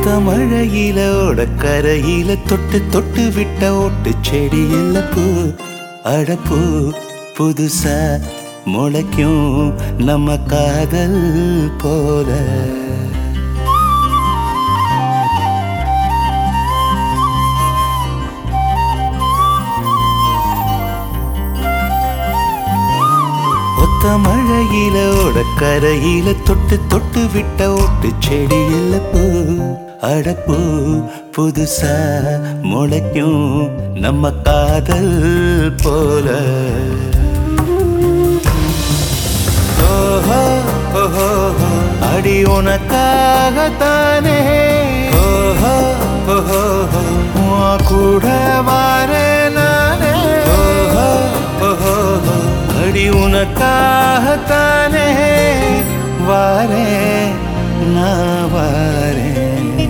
மழையில ஓட கரையில தொட்டு தொட்டு விட்ட ஓட்டு செடியில பூ அடப்பூ புதுசா முளைக்கும் நம்ம காதல் போல ஒத்த மழையில ஓட கரையில தொட்டு தொட்டு விட்ட ஓட்டு செடியில பூ அடப்பூ புதுசா முளைக்கும் நம்ம காதல் போல ஓஹோ ஓஹோ அடி உனக்காகத்தானே ஓஹோ ஓஹோ உன் கூட வாரே நானே ஓஹோ ஓஹோ அடி உனக்காகத்தானே வாரே நான் வாரேன்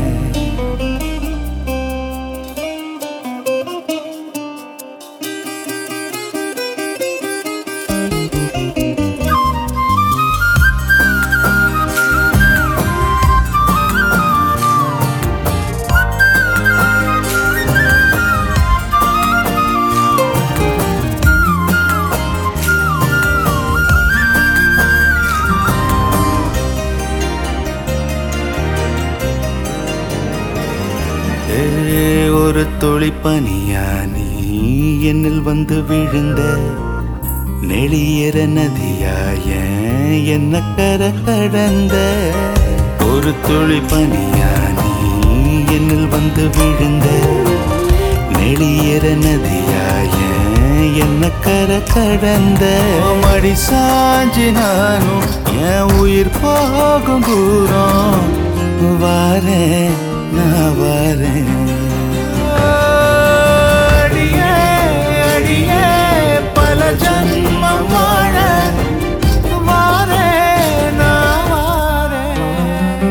ஏ, ஒரு துளி பனியா நீ என்னில் வந்து விழுந்த நெளியற நதியாய என்ன கர கடந்த ஒரு துளி பனியா நீ என்னில் வந்து விழுந்த நெளியற நதியாய என்ன கர கடந்த மடி சாஞ்சி நானும் என் உயிர் போகும் தூரம் வாரேன் நான் வாரேன் அடியே அடியே பல ஜன்மம் வாழ வாரேன் நான் வாரேன்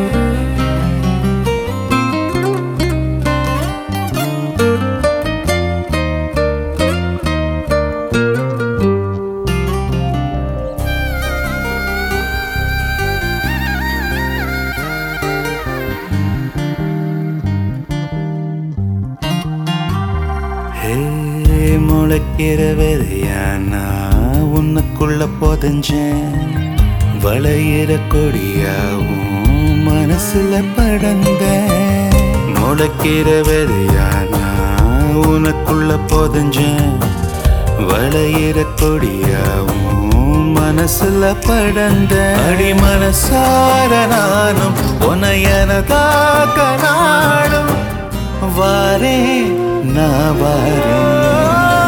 ஹே முளைக்கிற விதையா நான் உனக்குள்ள புதஞ்சேன் வளையிற கொடியாவும் மனசுல படந்த முளைக்கிற விதையா நான் உனக்குள்ள புதஞ்சேன் வளையிற கொடியாவும் மனசுல படந்த அடி மனசார நானும் உனையனதாக நாடும் வாரே நான் வாரேன்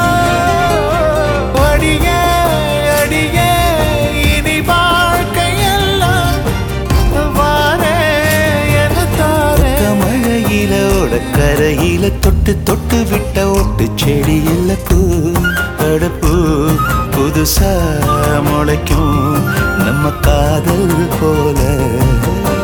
அடியே அடியே இனி வாழ்க்கையெல்லாம் வாரே என தாரே மழையில ஓட கரையில தொட்டு தொட்டு விட்ட ஓட்டு செடியில பூ அடப்பூ புதுசா முளைக்கும் நம்ம காதல் போல